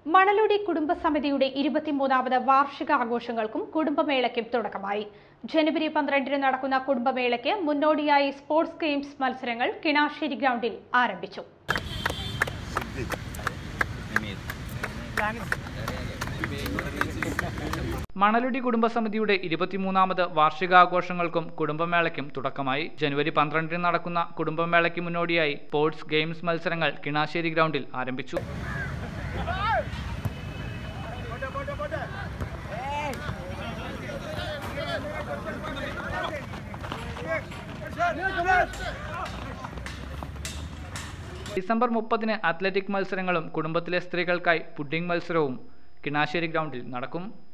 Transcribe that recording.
മണലുടി കുടുംബസമിതിയുടെ ഇരുപത്തിമൂന്നാമത് വാർഷികാഘോഷങ്ങൾക്കും കുടുംബമേളയ്ക്കും തുടക്കമായി ജനുവരി പന്ത്രണ്ടിന് നടക്കുന്ന കുടുംബമേളയ്ക്ക് മുന്നോടിയായി സ്പോർട്സ് ഗെയിംസ് മത്സരങ്ങൾ കിണാശ്ശേരി ഗ്രൗണ്ടിൽ ആരംഭിച്ചു മണലുടി കുടുംബസമിതിയുടെ ഇരുപത്തിമൂന്നാമത് വാർഷികാഘോഷങ്ങൾക്കും കുടുംബമേളയ്ക്കും തുടക്കമായി ജനുവരി പന്ത്രണ്ടിന് നടക്കുന്ന കുടുംബമേളയ്ക്ക് മുന്നോടിയായി സ്പോർട്സ് ഗെയിംസ് മത്സരങ്ങൾ കിണാശ്ശേരി ഗ്രൗണ്ടിൽ ആരംഭിച്ചു ഡിസംബർ മുപ്പതിന് അത്ലറ്റിക് മത്സരങ്ങളും കുടുംബത്തിലെ സ്ത്രീകൾക്കായി പുഡിംഗ് മത്സരവും കിണാശ്ശേരി ഗ്രൗണ്ടിൽ നടക്കും